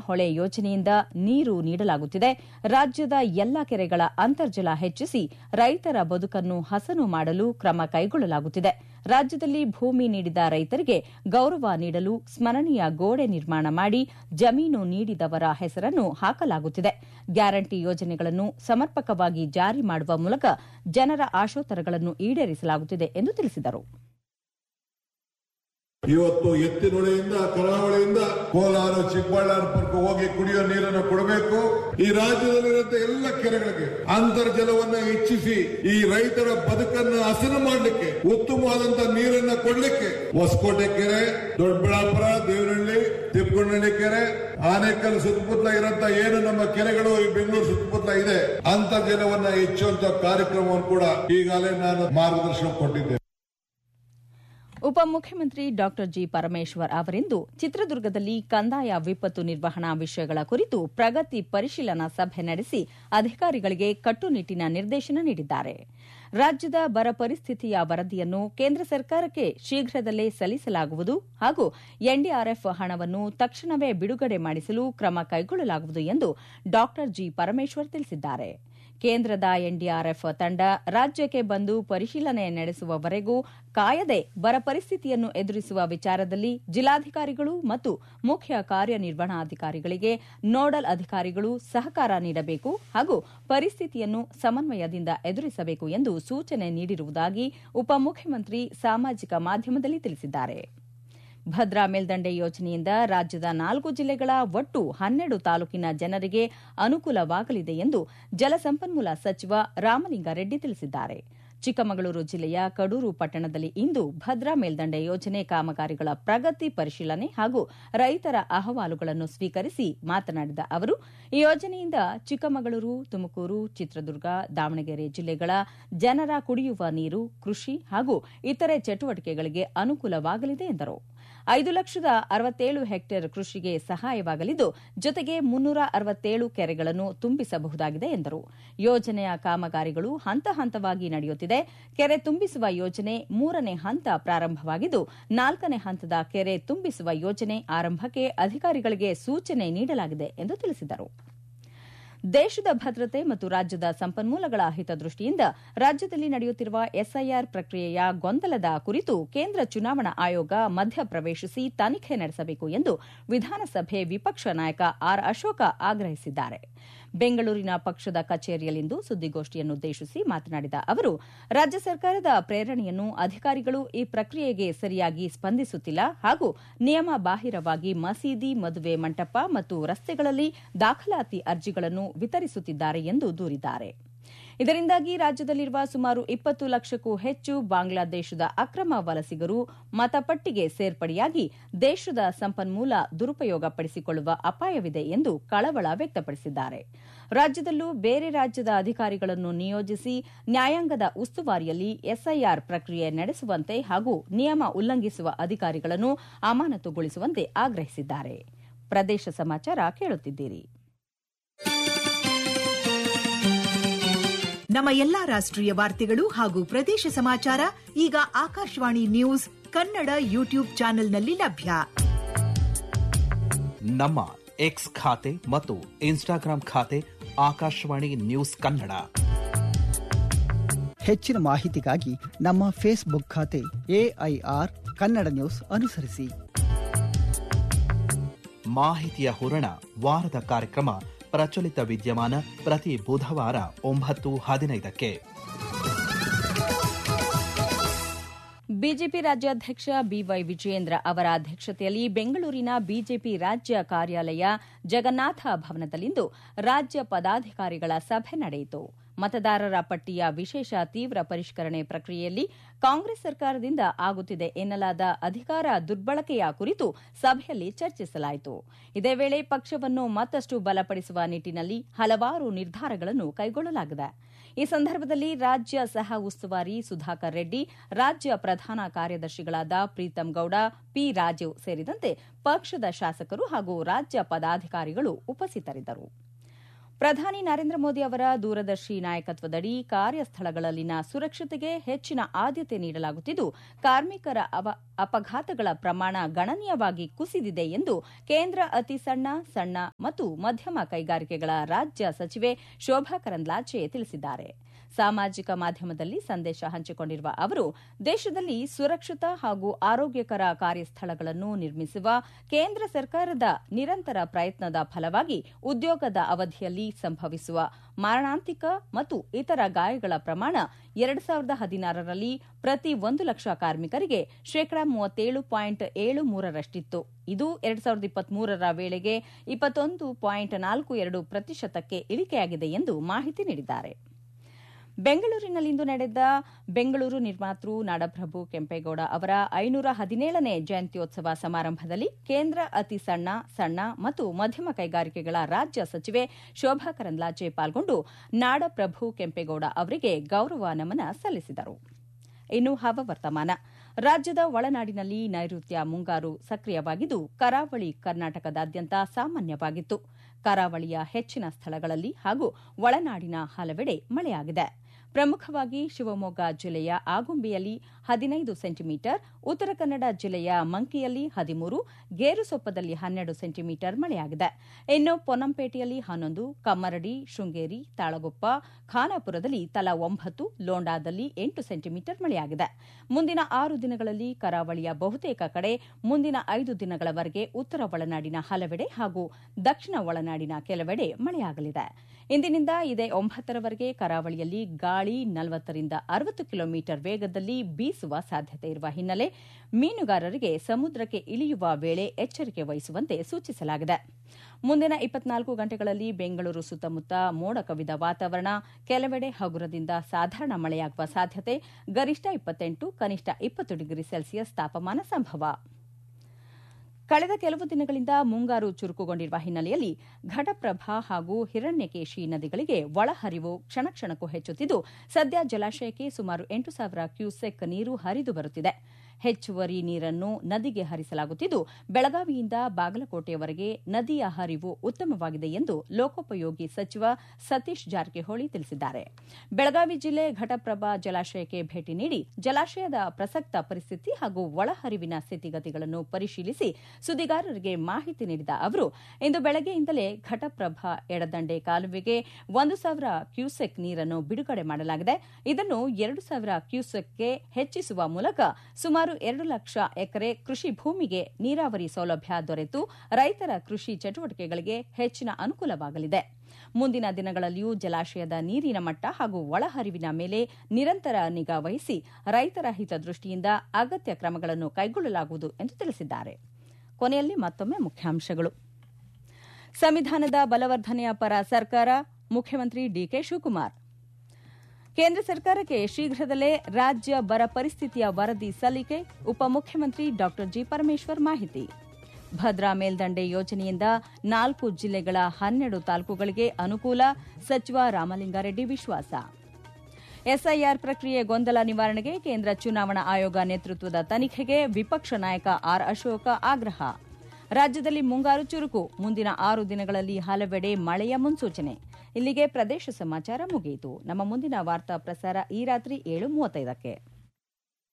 ಹೊಳೆ ಯೋಜನೆಯಿಂದ ನೀರು ನೀಡಲಾಗುತ್ತಿದೆ ರಾಜ್ಯದ ಎಲ್ಲ ಕೆರೆಗಳ ಅಂತರ್ಜಲ ಹೆಚ್ಚಿಸಿ ರೈತರ ಬದುಕನ್ನು ಹಸನು ಮಾಡಲು ಕ್ರಮ ಕೈಗೊಳ್ಳಲಾಗುತ್ತಿದೆ ರಾಜ್ಯದಲ್ಲಿ ಭೂಮಿ ನೀಡಿದ ರೈತರಿಗೆ ಗೌರವ ನೀಡಲು ಸ್ಮರಣೀಯ ಗೋಡೆ ನಿರ್ಮಾಣ ಮಾಡಿ ಜಮೀನು ನೀಡಿದವರ ಹೆಸರನ್ನು ಹಾಕಲಾಗುತ್ತಿದೆ ಗ್ಯಾರಂಟಿ ಯೋಜನೆಗಳನ್ನು ಸಮರ್ಪಕವಾಗಿ ಜಾರಿ ಮಾಡುವ ಮೂಲಕ ಜನರ ಆಶೋತ್ತರಗಳನ್ನು ಈಡೇರಿಸಲಾಗುತ್ತಿದೆ ಎಂದು ತಿಳಿಸಿದರು ಇವತ್ತು ಎತ್ತಿನೊಳೆಯಿಂದ ಕರಾವಳಿಯಿಂದ ಕೋಲಾರ ಚಿಕ್ಕಬಳ್ಳಾಪುರಕ್ಕೆ ಹೋಗಿ ಕುಡಿಯೋ ನೀರನ್ನು ಕೊಡಬೇಕು ಈ ರಾಜ್ಯದಲ್ಲಿರುವಂತಹ ಎಲ್ಲ ಕೆರೆಗಳಿಗೆ ಅಂತರ್ಜಲವನ್ನ ಹೆಚ್ಚಿಸಿ ಈ ರೈತರ ಬದುಕನ್ನು ಹಸನು ಮಾಡಲಿಕ್ಕೆ ಉತ್ತಮವಾದಂತಹ ನೀರನ್ನ ಕೊಡ್ಲಿಕ್ಕೆ ಹೊಸಕೋಟೆ ಕೆರೆ ದೊಡ್ಡಬಳ್ಳಾಪುರ ದೇವನಹಳ್ಳಿ ತಿಪ್ಪಗೊಂಡಳ್ಳಿ ಕೆರೆ ಆನೇಕಲ್ ಸುತ್ತಮುತ್ತಲ ಇರುವಂತಹ ಏನು ನಮ್ಮ ಕೆರೆಗಳು ಈ ಬೆಂಗಳೂರು ಸುತ್ತಮುತ್ತಲ ಇದೆ ಅಂತರ್ಜಲವನ್ನ ಹೆಚ್ಚುವಂತ ಕಾರ್ಯಕ್ರಮವನ್ನು ಕೂಡ ಈಗಾಗಲೇ ನಾನು ಮಾರ್ಗದರ್ಶನ ಕೊಟ್ಟಿದ್ದೆ ಉಪಮುಖ್ಯಮಂತ್ರಿ ಡಾ ಜಿ ಪರಮೇಶ್ವರ್ ಅವರಿಂದು ಚಿತ್ರದುರ್ಗದಲ್ಲಿ ಕಂದಾಯ ವಿಪತ್ತು ನಿರ್ವಹಣಾ ವಿಷಯಗಳ ಕುರಿತು ಪ್ರಗತಿ ಪರಿಶೀಲನಾ ಸಭೆ ನಡೆಸಿ ಅಧಿಕಾರಿಗಳಿಗೆ ಕಟ್ಟುನಿಟ್ಟಿನ ನಿರ್ದೇಶನ ನೀಡಿದ್ದಾರೆ ರಾಜ್ಯದ ಬರ ಪರಿಸ್ಥಿತಿಯ ವರದಿಯನ್ನು ಕೇಂದ್ರ ಸರ್ಕಾರಕ್ಕೆ ಶೀಘ್ರದಲ್ಲೇ ಸಲ್ಲಿಸಲಾಗುವುದು ಹಾಗೂ ಎನ್ಡಿಆರ್ಎಫ್ ಹಣವನ್ನು ತಕ್ಷಣವೇ ಬಿಡುಗಡೆ ಮಾಡಿಸಲು ಕ್ರಮ ಕೈಗೊಳ್ಳಲಾಗುವುದು ಎಂದು ಡಾ ಜಿ ಪರಮೇಶ್ವರ್ ತಿಳಿಸಿದ್ದಾರೆ ಕೇಂದ್ರದ ಎನ್ಡಿಆರ್ಎಫ್ ತಂಡ ರಾಜ್ಯಕ್ಕೆ ಬಂದು ಪರಿಶೀಲನೆ ನಡೆಸುವವರೆಗೂ ಕಾಯದೆ ಬರ ಪರಿಸ್ಥಿತಿಯನ್ನು ಎದುರಿಸುವ ವಿಚಾರದಲ್ಲಿ ಜಿಲ್ಲಾಧಿಕಾರಿಗಳು ಮತ್ತು ಮುಖ್ಯ ಕಾರ್ಯನಿರ್ವಹಣಾಧಿಕಾರಿಗಳಿಗೆ ನೋಡಲ್ ಅಧಿಕಾರಿಗಳು ಸಹಕಾರ ನೀಡಬೇಕು ಹಾಗೂ ಪರಿಸ್ಥಿತಿಯನ್ನು ಸಮನ್ವಯದಿಂದ ಎದುರಿಸಬೇಕು ಎಂದು ಸೂಚನೆ ನೀಡಿರುವುದಾಗಿ ಉಪಮುಖ್ಯಮಂತ್ರಿ ಸಾಮಾಜಿಕ ಮಾಧ್ಯಮದಲ್ಲಿ ತಿಳಿಸಿದ್ದಾರೆ ಭದ್ರಾ ಮೇಲ್ದಂಡೆ ಯೋಜನೆಯಿಂದ ರಾಜ್ಯದ ನಾಲ್ಕು ಜಿಲ್ಲೆಗಳ ಒಟ್ಟು ಹನ್ನೆರಡು ತಾಲೂಕಿನ ಜನರಿಗೆ ಅನುಕೂಲವಾಗಲಿದೆ ಎಂದು ಜಲಸಂಪನ್ಮೂಲ ಸಚಿವ ರಾಮಲಿಂಗಾರೆಡ್ಡಿ ತಿಳಿಸಿದ್ದಾರೆ ಚಿಕ್ಕಮಗಳೂರು ಜಿಲ್ಲೆಯ ಕಡೂರು ಪಟ್ಟಣದಲ್ಲಿ ಇಂದು ಭದ್ರಾ ಮೇಲ್ದಂಡೆ ಯೋಜನೆ ಕಾಮಗಾರಿಗಳ ಪ್ರಗತಿ ಪರಿಶೀಲನೆ ಹಾಗೂ ರೈತರ ಅಹವಾಲುಗಳನ್ನು ಸ್ವೀಕರಿಸಿ ಮಾತನಾಡಿದ ಅವರು ಈ ಯೋಜನೆಯಿಂದ ಚಿಕ್ಕಮಗಳೂರು ತುಮಕೂರು ಚಿತ್ರದುರ್ಗ ದಾವಣಗೆರೆ ಜಿಲ್ಲೆಗಳ ಜನರ ಕುಡಿಯುವ ನೀರು ಕೃಷಿ ಹಾಗೂ ಇತರೆ ಚಟುವಟಿಕೆಗಳಿಗೆ ಅನುಕೂಲವಾಗಲಿದೆ ಎಂದರು ಐದು ಲಕ್ಷದ ಅರವತ್ತೇಳು ಹೆಕ್ಟೇರ್ ಕೃಷಿಗೆ ಸಹಾಯವಾಗಲಿದ್ದು ಜೊತೆಗೆ ಮುನ್ನೂರ ಅರವತ್ತೇಳು ಕೆರೆಗಳನ್ನು ತುಂಬಿಸಬಹುದಾಗಿದೆ ಎಂದರು ಯೋಜನೆಯ ಕಾಮಗಾರಿಗಳು ಹಂತ ಹಂತವಾಗಿ ನಡೆಯುತ್ತಿದೆ ಕೆರೆ ತುಂಬಿಸುವ ಯೋಜನೆ ಮೂರನೇ ಹಂತ ಪ್ರಾರಂಭವಾಗಿದ್ದು ನಾಲ್ಕನೇ ಹಂತದ ಕೆರೆ ತುಂಬಿಸುವ ಯೋಜನೆ ಆರಂಭಕ್ಕೆ ಅಧಿಕಾರಿಗಳಿಗೆ ಸೂಚನೆ ನೀಡಲಾಗಿದೆ ಎಂದು ತಿಳಿಸಿದರು ದೇಶದ ಭದ್ರತೆ ಮತ್ತು ರಾಜ್ಯದ ಸಂಪನ್ಮೂಲಗಳ ಹಿತದೃಷ್ಟಿಯಿಂದ ರಾಜ್ಯದಲ್ಲಿ ನಡೆಯುತ್ತಿರುವ ಎಸ್ಐಆರ್ ಪ್ರಕ್ರಿಯೆಯ ಗೊಂದಲದ ಕುರಿತು ಕೇಂದ್ರ ಚುನಾವಣಾ ಆಯೋಗ ಮಧ್ಯಪ್ರವೇಶಿಸಿ ತನಿಖೆ ನಡೆಸಬೇಕು ಎಂದು ವಿಧಾನಸಭೆ ವಿಪಕ್ಷ ನಾಯಕ ಆರ್ ಅಶೋಕ ಆಗ್ರಹಿಸಿದ್ದಾರೆ ಬೆಂಗಳೂರಿನ ಪಕ್ಷದ ಕಚೇರಿಯಲ್ಲಿಂದು ಸುದ್ದಿಗೋಷ್ಠಿಯನ್ನುದ್ದೇಶಿಸಿ ಮಾತನಾಡಿದ ಅವರು ರಾಜ್ಯ ಸರ್ಕಾರದ ಪ್ರೇರಣೆಯನ್ನು ಅಧಿಕಾರಿಗಳು ಈ ಪ್ರಕ್ರಿಯೆಗೆ ಸರಿಯಾಗಿ ಸ್ಪಂದಿಸುತ್ತಿಲ್ಲ ಹಾಗೂ ನಿಯಮ ಬಾಹಿರವಾಗಿ ಮಸೀದಿ ಮದುವೆ ಮಂಟಪ ಮತ್ತು ರಸ್ತೆಗಳಲ್ಲಿ ದಾಖಲಾತಿ ಅರ್ಜಿಗಳನ್ನು ವಿತರಿಸುತ್ತಿದ್ದಾರೆ ಎಂದು ದೂರಿದ್ದಾರೆ ಇದರಿಂದಾಗಿ ರಾಜ್ಯದಲ್ಲಿರುವ ಸುಮಾರು ಇಪ್ಪತ್ತು ಲಕ್ಷಕ್ಕೂ ಹೆಚ್ಚು ಬಾಂಗ್ಲಾದೇಶದ ಅಕ್ರಮ ವಲಸಿಗರು ಮತಪಟ್ಟಿಗೆ ಸೇರ್ಪಡೆಯಾಗಿ ದೇಶದ ಸಂಪನ್ಮೂಲ ದುರುಪಯೋಗಪಡಿಸಿಕೊಳ್ಳುವ ಅಪಾಯವಿದೆ ಎಂದು ಕಳವಳ ವ್ಯಕ್ತಪಡಿಸಿದ್ದಾರೆ ರಾಜ್ಯದಲ್ಲೂ ಬೇರೆ ರಾಜ್ಯದ ಅಧಿಕಾರಿಗಳನ್ನು ನಿಯೋಜಿಸಿ ನ್ಯಾಯಾಂಗದ ಉಸ್ತುವಾರಿಯಲ್ಲಿ ಎಸ್ಐಆರ್ ಪ್ರಕ್ರಿಯೆ ನಡೆಸುವಂತೆ ಹಾಗೂ ನಿಯಮ ಉಲ್ಲಂಘಿಸುವ ಅಧಿಕಾರಿಗಳನ್ನು ಅಮಾನತುಗೊಳಿಸುವಂತೆ ಆಗ್ರಹಿಸಿದ್ದಾರೆ ಪ್ರದೇಶ ಸಮಾಚಾರ ಕೇಳುತ್ತಿದ್ದೀರಿ ನಮ್ಮ ಎಲ್ಲಾ ರಾಷ್ಟ್ರೀಯ ವಾರ್ತೆಗಳು ಹಾಗೂ ಪ್ರದೇಶ ಸಮಾಚಾರ ಈಗ ಆಕಾಶವಾಣಿ ನ್ಯೂಸ್ ಕನ್ನಡ ಯೂಟ್ಯೂಬ್ ಚಾನೆಲ್ನಲ್ಲಿ ಲಭ್ಯ ನಮ್ಮ ಎಕ್ಸ್ ಖಾತೆ ಮತ್ತು ಇನ್ಸ್ಟಾಗ್ರಾಂ ಖಾತೆ ಆಕಾಶವಾಣಿ ನ್ಯೂಸ್ ಕನ್ನಡ ಹೆಚ್ಚಿನ ಮಾಹಿತಿಗಾಗಿ ನಮ್ಮ ಫೇಸ್ಬುಕ್ ಖಾತೆ ಎಐಆರ್ ಕನ್ನಡ ನ್ಯೂಸ್ ಅನುಸರಿಸಿ ಮಾಹಿತಿಯ ಹೂರಣ ವಾರದ ಕಾರ್ಯಕ್ರಮ ಪ್ರಚಲಿತ ವಿದ್ಯಮಾನ ಪ್ರತಿ ಬುಧವಾರ ಒಂಬತ್ತು ಹದಿನೈದಕ್ಕೆ ಬಿಜೆಪಿ ರಾಜ್ಯಾಧ್ಯಕ್ಷ ಬಿವೈ ವಿಜಯೇಂದ್ರ ಅವರ ಅಧ್ಯಕ್ಷತೆಯಲ್ಲಿ ಬೆಂಗಳೂರಿನ ಬಿಜೆಪಿ ರಾಜ್ಯ ಕಾರ್ಯಾಲಯ ಜಗನ್ನಾಥ ಭವನದಲ್ಲಿಂದು ರಾಜ್ಯ ಪದಾಧಿಕಾರಿಗಳ ಸಭೆ ನಡೆಯಿತು ಮತದಾರರ ಪಟ್ಟಿಯ ವಿಶೇಷ ತೀವ್ರ ಪರಿಷ್ಕರಣೆ ಪ್ರಕ್ರಿಯೆಯಲ್ಲಿ ಕಾಂಗ್ರೆಸ್ ಸರ್ಕಾರದಿಂದ ಆಗುತ್ತಿದೆ ಎನ್ನಲಾದ ಅಧಿಕಾರ ದುರ್ಬಳಕೆಯ ಕುರಿತು ಸಭೆಯಲ್ಲಿ ಚರ್ಚಿಸಲಾಯಿತು ಇದೇ ವೇಳೆ ಪಕ್ಷವನ್ನು ಮತ್ತಷ್ಟು ಬಲಪಡಿಸುವ ನಿಟ್ಟಿನಲ್ಲಿ ಹಲವಾರು ನಿರ್ಧಾರಗಳನ್ನು ಕೈಗೊಳ್ಳಲಾಗಿದೆ ಈ ಸಂದರ್ಭದಲ್ಲಿ ರಾಜ್ಯ ಸಹ ಉಸ್ತುವಾರಿ ಸುಧಾಕರ್ ರೆಡ್ಡಿ ರಾಜ್ಯ ಪ್ರಧಾನ ಕಾರ್ಯದರ್ಶಿಗಳಾದ ಪ್ರೀತಂ ಗೌಡ ಪಿ ರಾಜೀವ್ ಸೇರಿದಂತೆ ಪಕ್ಷದ ಶಾಸಕರು ಹಾಗೂ ರಾಜ್ಯ ಪದಾಧಿಕಾರಿಗಳು ಉಪಸ್ಥಿತರಿದ್ದರು ಪ್ರಧಾನಿ ನರೇಂದ್ರ ಮೋದಿ ಅವರ ದೂರದರ್ಶಿ ನಾಯಕತ್ವದಡಿ ಕಾರ್ಯಸ್ಥಳಗಳಲ್ಲಿನ ಸುರಕ್ಷತೆಗೆ ಹೆಚ್ಚಿನ ಆದ್ಯತೆ ನೀಡಲಾಗುತ್ತಿದ್ದು ಕಾರ್ಮಿಕರ ಅಪಘಾತಗಳ ಪ್ರಮಾಣ ಗಣನೀಯವಾಗಿ ಕುಸಿದಿದೆ ಎಂದು ಕೇಂದ್ರ ಅತಿ ಸಣ್ಣ ಸಣ್ಣ ಮತ್ತು ಮಧ್ಯಮ ಕೈಗಾರಿಕೆಗಳ ರಾಜ್ಯ ಸಚಿವೆ ಶೋಭಾ ಕರಂದ್ಲಾಜೆ ತಿಳಿಸಿದ್ದಾರೆ ಸಾಮಾಜಿಕ ಮಾಧ್ಯಮದಲ್ಲಿ ಸಂದೇಶ ಹಂಚಿಕೊಂಡಿರುವ ಅವರು ದೇಶದಲ್ಲಿ ಸುರಕ್ಷಿತ ಹಾಗೂ ಆರೋಗ್ಯಕರ ಕಾರ್ಯಸ್ಥಳಗಳನ್ನು ನಿರ್ಮಿಸುವ ಕೇಂದ್ರ ಸರ್ಕಾರದ ನಿರಂತರ ಪ್ರಯತ್ನದ ಫಲವಾಗಿ ಉದ್ಯೋಗದ ಅವಧಿಯಲ್ಲಿ ಸಂಭವಿಸುವ ಮಾರಣಾಂತಿಕ ಮತ್ತು ಇತರ ಗಾಯಗಳ ಪ್ರಮಾಣ ಎರಡು ಸಾವಿರದ ಹದಿನಾರರಲ್ಲಿ ಪ್ರತಿ ಒಂದು ಲಕ್ಷ ಕಾರ್ಮಿಕರಿಗೆ ಶೇಕಡಾ ಮೂವತ್ತೇಳು ಪಾಯಿಂಟ್ ಏಳು ಮೂರರಷ್ಟಿತ್ತು ಇದು ಎರಡು ಸಾವಿರದ ಇಪ್ಪತ್ಮೂರರ ವೇಳೆಗೆ ಇಪ್ಪತ್ತೊಂದು ಪಾಯಿಂಟ್ ನಾಲ್ಕು ಎರಡು ಪ್ರತಿಶತಕ್ಕೆ ಇಳಿಕೆಯಾಗಿದೆ ಎಂದು ಮಾಹಿತಿ ನೀಡಿದ್ದಾರೆ ಬೆಂಗಳೂರಿನಲ್ಲಿಂದು ನಡೆದ ಬೆಂಗಳೂರು ನಿರ್ಮಾತೃ ನಾಡಪ್ರಭು ಕೆಂಪೇಗೌಡ ಅವರ ಐನೂರ ಹದಿನೇಳನೇ ಜಯಂತ್ಯೋತ್ಸವ ಸಮಾರಂಭದಲ್ಲಿ ಕೇಂದ್ರ ಅತಿ ಸಣ್ಣ ಸಣ್ಣ ಮತ್ತು ಮಧ್ಯಮ ಕೈಗಾರಿಕೆಗಳ ರಾಜ್ಯ ಸಚಿವೆ ಶೋಭಾ ಕರಂದ್ಲಾಜೆ ಪಾಲ್ಗೊಂಡು ನಾಡಪ್ರಭು ಕೆಂಪೇಗೌಡ ಅವರಿಗೆ ಗೌರವ ನಮನ ಸಲ್ಲಿಸಿದರು ಇನ್ನು ಹವಾವರ್ತಮಾನ ರಾಜ್ಯದ ಒಳನಾಡಿನಲ್ಲಿ ನೈಋತ್ಯ ಮುಂಗಾರು ಸಕ್ರಿಯವಾಗಿದ್ದು ಕರಾವಳಿ ಕರ್ನಾಟಕದಾದ್ಯಂತ ಸಾಮಾನ್ಯವಾಗಿತ್ತು ಕರಾವಳಿಯ ಹೆಚ್ಚಿನ ಸ್ಥಳಗಳಲ್ಲಿ ಹಾಗೂ ಒಳನಾಡಿನ ಹಲವೆಡೆ ಮಳೆಯಾಗಿದೆ ಪ್ರಮುಖವಾಗಿ ಶಿವಮೊಗ್ಗ ಜಿಲ್ಲೆಯ ಆಗುಂಬೆಯಲ್ಲಿ ಹದಿನೈದು ಸೆಂಟಿಮೀಟರ್ ಉತ್ತರ ಕನ್ನಡ ಜಿಲ್ಲೆಯ ಮಂಕಿಯಲ್ಲಿ ಹದಿಮೂರು ಗೇರುಸೊಪ್ಪದಲ್ಲಿ ಹನ್ನೆರಡು ಸೆಂಟಿಮೀಟರ್ ಮಳೆಯಾಗಿದೆ ಇನ್ನು ಪೊನ್ನಂಪೇಟೆಯಲ್ಲಿ ಹನ್ನೊಂದು ಕಮ್ಮರಡಿ ಶೃಂಗೇರಿ ತಾಳಗುಪ್ಪ ಖಾನಾಪುರದಲ್ಲಿ ತಲಾ ಒಂಬತ್ತು ಲೋಂಡಾದಲ್ಲಿ ಎಂಟು ಸೆಂಟಿಮೀಟರ್ ಮಳೆಯಾಗಿದೆ ಮುಂದಿನ ಆರು ದಿನಗಳಲ್ಲಿ ಕರಾವಳಿಯ ಬಹುತೇಕ ಕಡೆ ಮುಂದಿನ ಐದು ದಿನಗಳವರೆಗೆ ಉತ್ತರ ಒಳನಾಡಿನ ಹಲವೆಡೆ ಹಾಗೂ ದಕ್ಷಿಣ ಒಳನಾಡಿನ ಕೆಲವೆಡೆ ಮಳೆಯಾಗಲಿದೆ ಇಂದಿನಿಂದ ಇದೇ ಒಂಬತ್ತರವರೆಗೆ ಕರಾವಳಿಯಲ್ಲಿ ಗಾಳಿ ನಲವತ್ತರಿಂದ ಅರವತ್ತು ಕಿಲೋಮೀಟರ್ ವೇಗದಲ್ಲಿ ಬೀಸುವ ಸಾಧ್ಯತೆ ಇರುವ ಹಿನ್ನೆಲೆ ಮೀನುಗಾರರಿಗೆ ಸಮುದ್ರಕ್ಕೆ ಇಳಿಯುವ ವೇಳೆ ಎಚ್ಚರಿಕೆ ವಹಿಸುವಂತೆ ಸೂಚಿಸಲಾಗಿದೆ ಮುಂದಿನ ಇಪ್ಪತ್ನಾಲ್ಕು ಗಂಟೆಗಳಲ್ಲಿ ಬೆಂಗಳೂರು ಸುತ್ತಮುತ್ತ ಮೋಡ ಕವಿದ ವಾತಾವರಣ ಕೆಲವೆಡೆ ಹಗುರದಿಂದ ಸಾಧಾರಣ ಮಳೆಯಾಗುವ ಸಾಧ್ಯತೆ ಗರಿಷ್ಠ ಇಪ್ಪತ್ತೆಂಟು ಕನಿಷ್ಠ ಇಪ್ಪತ್ತು ಡಿಗ್ರಿ ಸೆಲ್ಸಿಯಸ್ ತಾಪಮಾನ ಸಂಭವ ಕಳೆದ ಕೆಲವು ದಿನಗಳಿಂದ ಮುಂಗಾರು ಚುರುಕುಗೊಂಡಿರುವ ಹಿನ್ನೆಲೆಯಲ್ಲಿ ಘಟಪ್ರಭಾ ಹಾಗೂ ಹಿರಣ್ಯಕೇಶಿ ನದಿಗಳಿಗೆ ಒಳಹರಿವು ಕ್ಷಣ ಕ್ಷಣಕ್ಕೂ ಹೆಚ್ಚುತ್ತಿದ್ದು ಸದ್ಯ ಜಲಾಶಯಕ್ಕೆ ಸುಮಾರು ಎಂಟು ಸಾವಿರ ಕ್ಯೂಸೆಕ್ ನೀರು ಹರಿದು ಬರುತ್ತಿದೆ ಹೆಚ್ಚುವರಿ ನೀರನ್ನು ನದಿಗೆ ಹರಿಸಲಾಗುತ್ತಿದ್ದು ಬೆಳಗಾವಿಯಿಂದ ಬಾಗಲಕೋಟೆಯವರೆಗೆ ನದಿಯ ಹರಿವು ಉತ್ತಮವಾಗಿದೆ ಎಂದು ಲೋಕೋಪಯೋಗಿ ಸಚಿವ ಸತೀಶ್ ಜಾರಕಿಹೊಳಿ ತಿಳಿಸಿದ್ದಾರೆ ಬೆಳಗಾವಿ ಜಿಲ್ಲೆ ಘಟಪ್ರಭಾ ಜಲಾಶಯಕ್ಕೆ ಭೇಟಿ ನೀಡಿ ಜಲಾಶಯದ ಪ್ರಸಕ್ತ ಪರಿಸ್ಥಿತಿ ಹಾಗೂ ಒಳಹರಿವಿನ ಸ್ಥಿತಿಗತಿಗಳನ್ನು ಪರಿಶೀಲಿಸಿ ಸುದ್ದಿಗಾರರಿಗೆ ಮಾಹಿತಿ ನೀಡಿದ ಅವರು ಇಂದು ಬೆಳಗ್ಗೆಯಿಂದಲೇ ಘಟಪ್ರಭಾ ಎಡದಂಡೆ ಕಾಲುವೆಗೆ ಒಂದು ಸಾವಿರ ಕ್ಯೂಸೆಕ್ ನೀರನ್ನು ಬಿಡುಗಡೆ ಮಾಡಲಾಗಿದೆ ಇದನ್ನು ಎರಡು ಸಾವಿರ ಕ್ಯೂಸೆಕ್ಗೆ ಹೆಚ್ಚಿಸುವ ಮೂಲಕ ಸುಮಾರು ಎರಡು ಲಕ್ಷ ಎಕರೆ ಕೃಷಿ ಭೂಮಿಗೆ ನೀರಾವರಿ ಸೌಲಭ್ಯ ದೊರೆತು ರೈತರ ಕೃಷಿ ಚಟುವಟಿಕೆಗಳಿಗೆ ಹೆಚ್ಚಿನ ಅನುಕೂಲವಾಗಲಿದೆ ಮುಂದಿನ ದಿನಗಳಲ್ಲಿಯೂ ಜಲಾಶಯದ ನೀರಿನ ಮಟ್ಟ ಹಾಗೂ ಒಳಹರಿವಿನ ಮೇಲೆ ನಿರಂತರ ನಿಗಾ ವಹಿಸಿ ರೈತರ ಹಿತದೃಷ್ಟಿಯಿಂದ ಅಗತ್ಯ ಕ್ರಮಗಳನ್ನು ಕೈಗೊಳ್ಳಲಾಗುವುದು ಎಂದು ತಿಳಿಸಿದ್ದಾರೆ ಕೊನೆಯಲ್ಲಿ ಮತ್ತೊಮ್ಮೆ ಮುಖ್ಯಾಂಶಗಳು ಸಂವಿಧಾನದ ಬಲವರ್ಧನೆಯ ಪರ ಸರ್ಕಾರ ಮುಖ್ಯಮಂತ್ರಿ ಡಿಕೆ ಶಿವಕುಮಾರ್ ಕೇಂದ್ರ ಸರ್ಕಾರಕ್ಕೆ ಶೀಘ್ರದಲ್ಲೇ ರಾಜ್ಯ ಬರ ಪರಿಸ್ಥಿತಿಯ ವರದಿ ಸಲ್ಲಿಕೆ ಉಪಮುಖ್ಯಮಂತ್ರಿ ಡಾ ಜಿ ಪರಮೇಶ್ವರ್ ಮಾಹಿತಿ ಭದ್ರಾ ಮೇಲ್ದಂಡೆ ಯೋಜನೆಯಿಂದ ನಾಲ್ಕು ಜಿಲ್ಲೆಗಳ ಹನ್ನೆರಡು ತಾಲೂಕುಗಳಿಗೆ ಅನುಕೂಲ ಸಚಿವ ರಾಮಲಿಂಗಾರೆಡ್ಡಿ ವಿಶ್ವಾಸ ಎಸ್ಐಆರ್ ಪ್ರಕ್ರಿಯೆ ಗೊಂದಲ ನಿವಾರಣೆಗೆ ಕೇಂದ್ರ ಚುನಾವಣಾ ಆಯೋಗ ನೇತೃತ್ವದ ತನಿಖೆಗೆ ವಿಪಕ್ಷ ನಾಯಕ ಆರ್ ಅಶೋಕ ಆಗ್ರಹ ರಾಜ್ಯದಲ್ಲಿ ಮುಂಗಾರು ಚುರುಕು ಮುಂದಿನ ಆರು ದಿನಗಳಲ್ಲಿ ಹಲವೆಡೆ ಮಳೆಯ ಮುನ್ಸೂಚನೆ ಇಲ್ಲಿಗೆ ಪ್ರದೇಶ ಸಮಾಚಾರ ಮುಗಿಯಿತು ನಮ್ಮ ಮುಂದಿನ ವಾರ್ತಾ ಪ್ರಸಾರ ಈ ರಾತ್ರಿ ಏಳು ಮೂವತ್ತೈದಕ್ಕೆ